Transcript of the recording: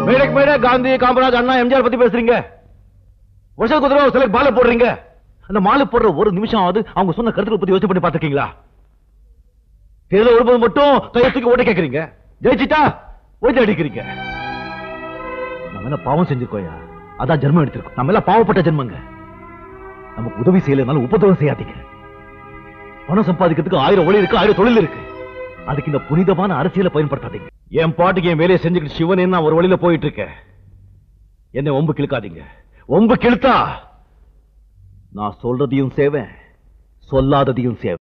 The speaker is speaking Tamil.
மேடைக்கு மேடை காந்தி காமராஜ் அண்ணா எம்ஜிஆர் பத்தி பேசுறீங்க வருஷத்துக்கு ஒரு தடவை சில மாலை போடுறீங்க அந்த மாலை போடுற ஒரு நிமிஷம் ஆகுது அவங்க சொன்ன கருத்துக்களை பத்தி யோசிச்சு பண்ணி பார்த்திருக்கீங்களா தேர்தல் வரும்போது மட்டும் கையை தூக்கி ஓட்ட கேக்குறீங்க ஜெயிச்சிட்டா ஓட்டு அடிக்கிறீங்க நம்ம என்ன பாவம் செஞ்சிருக்கோயா அதான் ஜென்மம் எடுத்திருக்கோம் நம்ம எல்லாம் பாவப்பட்ட ஜென்மங்க நமக்கு உதவி செய்யலைனாலும் உபத்திரவம் செய்யாதீங்க பணம் சம்பாதிக்கிறதுக்கு ஆயிரம் ஒளி இருக்கு ஆயிரம் தொழில் இருக்கு அதுக்கு இந்த புனிதமான அரசியலை பயன்படுத்தாதீங்க என் பாட்டுக்கு என் வேலையை செஞ்சுக்கிட்டு சிவன் நான் ஒரு வழியில போயிட்டு இருக்கேன் என்னை ஒம்பு கிழக்காதீங்க ஒம்பு கிழத்தா நான் சொல்றதையும் சேவேன் சொல்லாததையும் சேவேன்